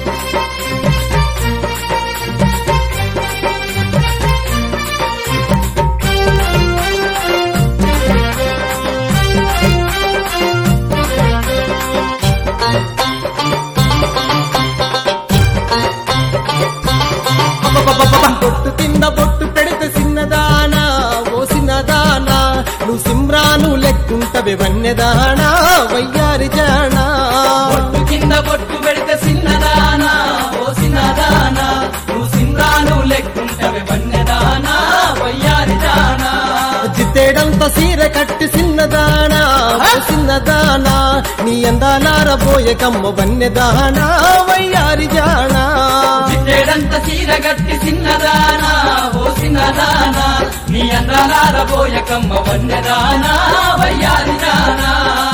అబ్బబ్బబ్బబ్బ! బొట్టు కింద బొట్టు పెడితే చిన్నదానా ఓ చిన్నదానా నువ్వు సిమ్రాను లెక్కుంటవి వన్యదానా వయ్యారి జానా బొట్టు కింద బొట్టు పెడితే చిన్నదానా ఓ చిన్నదానా నువ్వు సింగాను లెక్కుంటవి వన్యదానా వయ్యారి దానా జిత్తేడంత సీర కట్టి చిన్నదానా ఓ చిన్నదానా నీ అందాలారబోయే కమ్మ వన్యదానా వయ్యారి జానా చిట్టేడంత చీర గట్టి చిన్నదానా ఓ చిన్నదానా నీ అందాలారబోయ కమ్మ వన్యదానా వయ్యారి దానా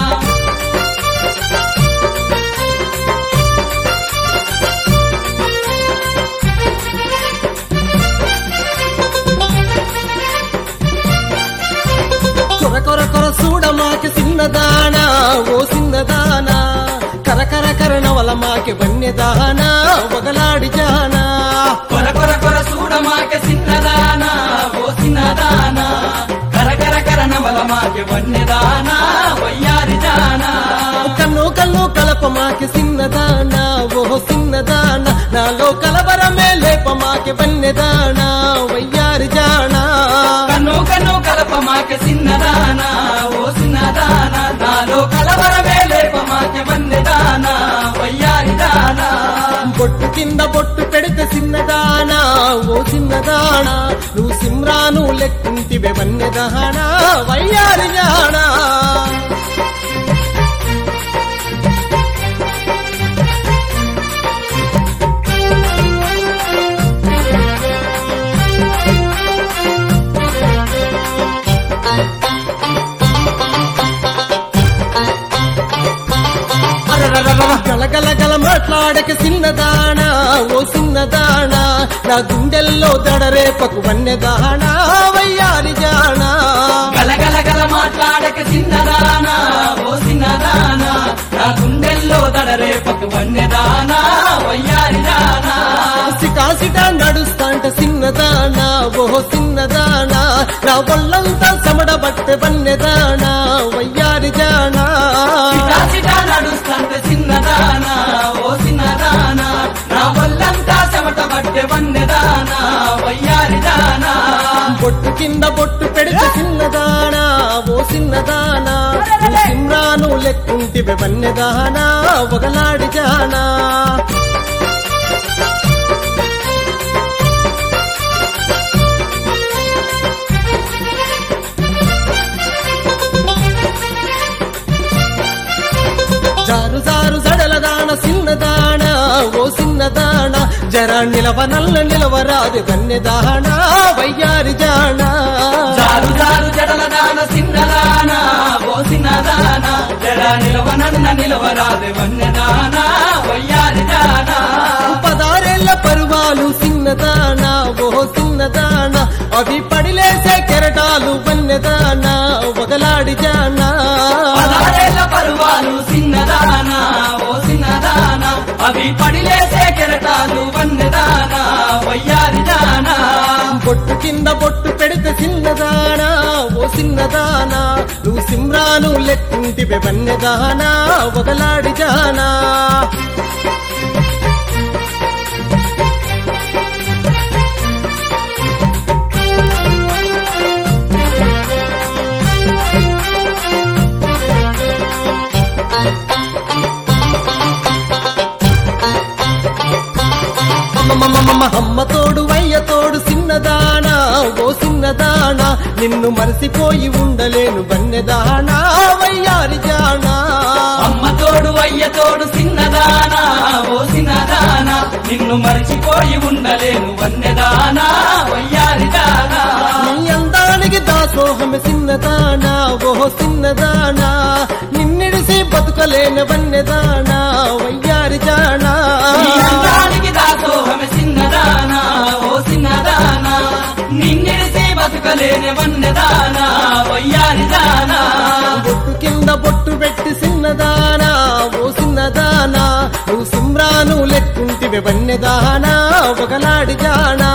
కొర కొర కొర చూడ మాకి చిన్నదానా ఓ చిన్నదానా కర కర కర నవల మాకి వన్యదానా ఒకలాడి జానా కొర కొర కొర చూడ మాక చిన్నదానా ఓ చిన్నదానా కర కర కర నమల మాక వన్యదానా వయ్యారి దానా కన్ను కన్ను కలప మాకి చిన్నదానా ఓ చిన్నదానా నాలో కలవరమే లేప మాకి వన్యదానా వయ్యారి జానా కన్ను కన్ను కలప మాక చిన్నదానా ఓ చిన్నదానా నాలో కలవరమే లేప మాక వన్యదానా వయ్యారి దానా బొట్టు కింద బొట్టు పెడితే చిన్నదానా ఓ చిన్నదానా నువ్వు సిమ్రాను లెక్కుంటివే వన్యదానా వయ్యారి జానా అరరరరర గలగల గల మాట్లాడక చిన్నదానా ఓ చిన్నదానా నా గుండెల్లో దడరేపకు వన్యదానా వయ్యారి జానా గలగల గల మాట్లాడక చిన్నదానా ఓ చిన్నదానా నా గుండెల్లో దడరేపకు వన్యదానా వయ్యారి దానా సికాసిట నడుస్తాంట చిన్నదానా ఓ చిన్నదానా నా ఒళ్ళంతా సమడబట్టె వన్యదానా వయ్యారి జానా సిటా నడుస్తంత చిన్నదానా ఓ చిన్నదానా నా వల్లంతా చెమట పట్టె వన్యదానా వయ్యారి దానా బొట్టు కింద బొట్టు పెడితే చిన్నదానా ఓ చిన్నదానా నువ్వు సిమ్రాను లెక్కుంటివే వన్యదానా ఒకలాడి జానా జారు జారు జడలదాన చిన్నదానా ఓ చిన్నదానా జర నిలవ నల్ల నిలవరాది వన్యదానా వయ్యారి జానా జారు జారు జడల దాన చిన్నదానా ఓ చిన్నదానా జడ నిలవనన్న నిలవరాదే వన్యదానా వయ్యారి దానా పదారేళ్ల పరువాలు చిన్నదానా ఓ చిన్నదానా అవి పడిలేసే కెరటాలు వన్యదానా ఒకలాడి జానా పదారేళ్ల పరువాలు చిన్నదానా ఓ చిన్నదానా అవి పడిలేసే కెరటాలు వన్నెదానా వయ్యారి దానా బొట్టు కింద బొట్టు పెడితే చిన్నదానా ఓ చిన్నదానా నువ్వు సిమ్రాను లెక్కుంటివే వన్యదానా ఒకలాడి జానా అమ్మమ్మమ్మమ్మ అమ్మ తోడు వయ్య తోడు చిన్నదానా ఓ చిన్నదానా నిన్ను మరసిపోయి ఉండలేను వన్యదానా వయ్యారి జానా అమ్మ తోడు అయ్య తోడు చిన్నదానా ఓ చిన్నదానా నిన్ను మరిచిపోయి ఉండలేను వన్నెదానా వయ్యారి దానా నీ అందానికి దాసోహం చిన్నదానా ఓ చిన్నదానా నిన్నిడిసి బతుకలేని వన్యదానా వయ్యారి జానా నీ అందానికి దాసోహమే చిన్నదానా ఓ చిన్నదానా నిన్నెడిసి బతుకలేని వన్నెదానా వయ్యారి దానా బొట్టు కింద బొట్టు పెట్టి చిన్నదానా ఓ చిన్నదానా నువ్వు సిమ్రాను లెక్కుంటివే లేవే వన్నెదానా ఒకలాడి జానా